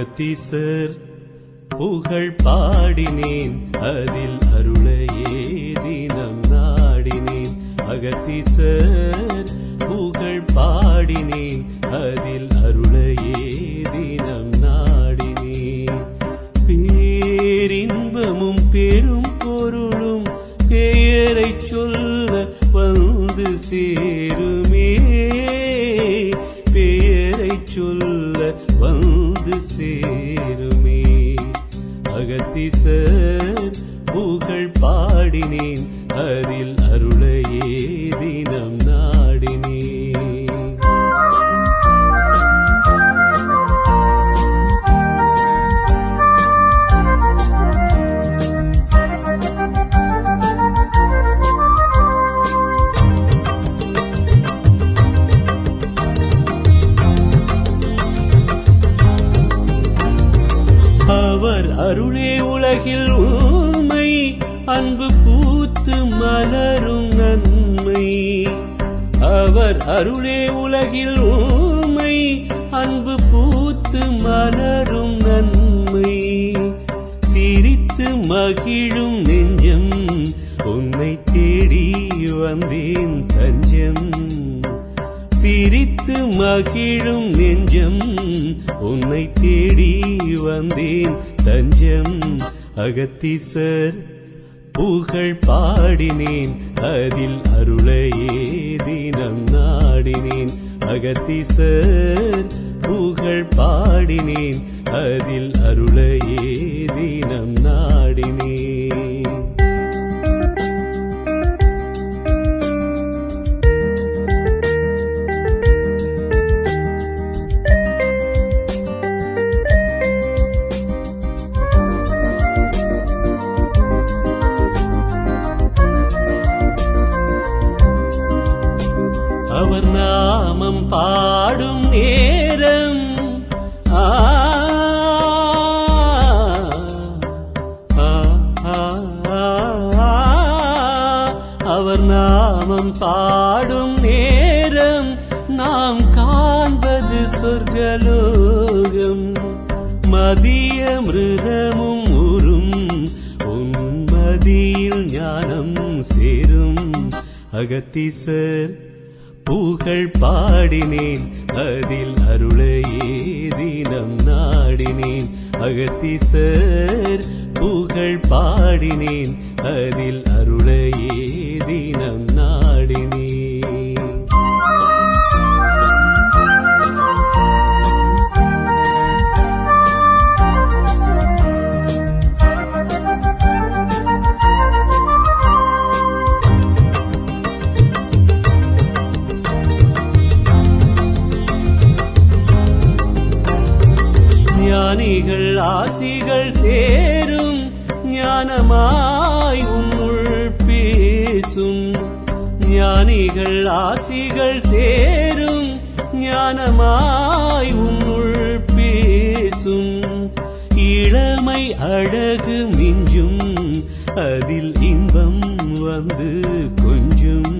அகத்தீசர் புகழ் பாடினேன் அதில் அருளையே தினம் நாடினேன் அகத்தீசர் புகழ் பாடினேன் அதில் அருளையே தினம் நாடினேன் பேரின்பமும் பெரும் பொருளும் பெயரைச் சொல்ல வந்து சேருமே பெயரைச் சொல்ல வந்து சேருமே அகத்திசர் புகழ் பாடினேன் அதில் அருளையே தினம் நாடினேன் அவர் அருளே உலகில் உண்மை அன்பு பூத்து மலரும் நன்மை அவர் அருளே உலகில் உண்மை அன்பு பூத்து மலரும் நன்மை சிரித்து மகிழும் நெஞ்சம் உன்னை தேடி வந்தேன் தஞ்சம் சிரித்து மகிழும் நெஞ்சம் உன்னை தேடி வந்தேன் தஞ்சம் அகத்தீசர் புகழ் பாடினேன் அதில் அருளையே தினம் நாடினேன் அகத்தீசர் புகழ் பாடினேன் அதில் அருளையே தினம் நாடினேன் அவர் நாமம் பாடும் நேரம் ஆ, ஆ, ஆ, ஆ, அவர் நாமம் பாடும் நேரம் நாம் காண்பது சொர்க்கலோகம் மதிய மிருதமும் உறும் உன்மதியில் ஞானம் சேரும் அகத்தீசர் புகழ் பாடினேன் அதில் அருளையே தினம் நாடினேன் அகத்தீசர் புகழ் பாடினேன் அதில் அருளையே தினம் நாடினேன் ஞானிகள் ஆசிகள் சேரும் ஞானமாய் உன்னுள் பேசும் ஞானிகள் ஆசிகள் சேரும் ஞானமாய் உன்னுள் பேசும் இளமை அழகு மிஞ்சும் அதில் இன்பம் வந்து கொஞ்சும்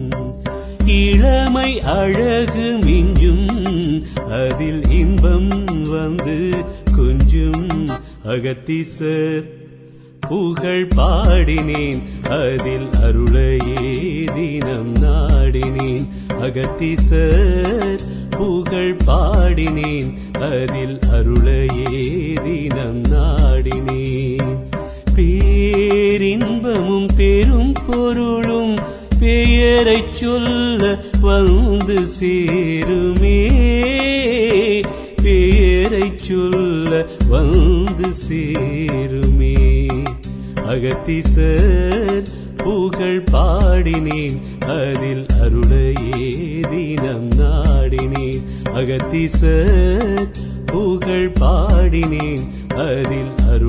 இளமை அழகு மிஞ்சும் அதில் இன்பம் வந்து கொஞ்சும் அகத்தீசர் புகழ் பாடினேன் அதில் அருளையே தினம் நாடினேன் அகத்தீசர் புகழ் பாடினேன் அதில் அருளையே தினம் நாடினேன் பேரின்பமும் பெரும் பொருளும் பெயரைச் சொல்ல வந்து சேருமே பெயரைச் சொல்ல வந்து சேருமே அகத்திசர் புகழ் பாடினேன் அதில் அருளையே தினம் நாடினேன் அகத்திசர் புகழ் பாடினேன் அதில் அருள்